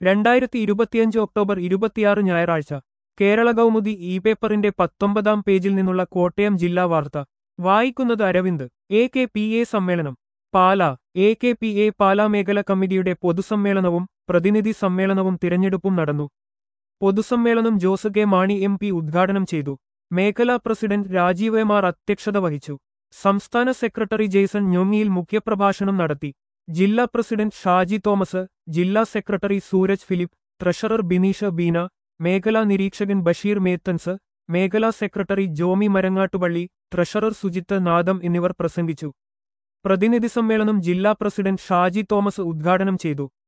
രണ്ടായിരത്തി ഇരുപത്തിയഞ്ച് ഒക്ടോബർ ഇരുപത്തിയാറ് ഞായറാഴ്ച കേരള കൗമുദി ഇ പേപ്പറിന്റെ പത്തൊമ്പതാം പേജിൽ നിന്നുള്ള കോട്ടയം ജില്ലാ വാർത്ത വായിക്കുന്നത് Aravind A K P A സമ്മേളനം Pala A K P A Pala മേഖല കമ്മിറ്റിയുടെ പൊതുസമ്മേളനവും പ്രതിനിധി സമ്മേളനവും തിരഞ്ഞെടുപ്പും നടന്നു പൊതുസമ്മേളനം Jose K Mani M P ഉദ്ഘാടനം ചെയ്തു മേഖലാ പ്രസിഡന്റ് രാജീവ് എം ആർ അധ്യക്ഷത വഹിച്ചു സംസ്ഥാന സെക്രട്ടറി ജെയ്സൺ ഞൊങ്ങിയിൽ മുഖ്യപ്രഭാഷണം നടത്തി ജില്ലാ പ്രസിഡന്റ് ഷാജി തോമസ് ജില്ലാ സെക്രട്ടറി സൂരജ് ഫിലിപ്പ് ട്രഷറർ ബിനീഷ ബീന മേഖലാ നിരീക്ഷകൻ ബഷീർ മേത്തൻസ് മേഖലാ സെക്രട്ടറി ജോമി മരങ്ങാട്ടുപള്ളി ട്രഷറർ സുജിത്ത് നാദം എന്നിവർ പ്രസംഗിച്ചു പ്രതിനിധി സമ്മേളനം ജില്ലാ പ്രസിഡന്റ് ഷാജി തോമസ് ഉദ്ഘാടനം ചെയ്തു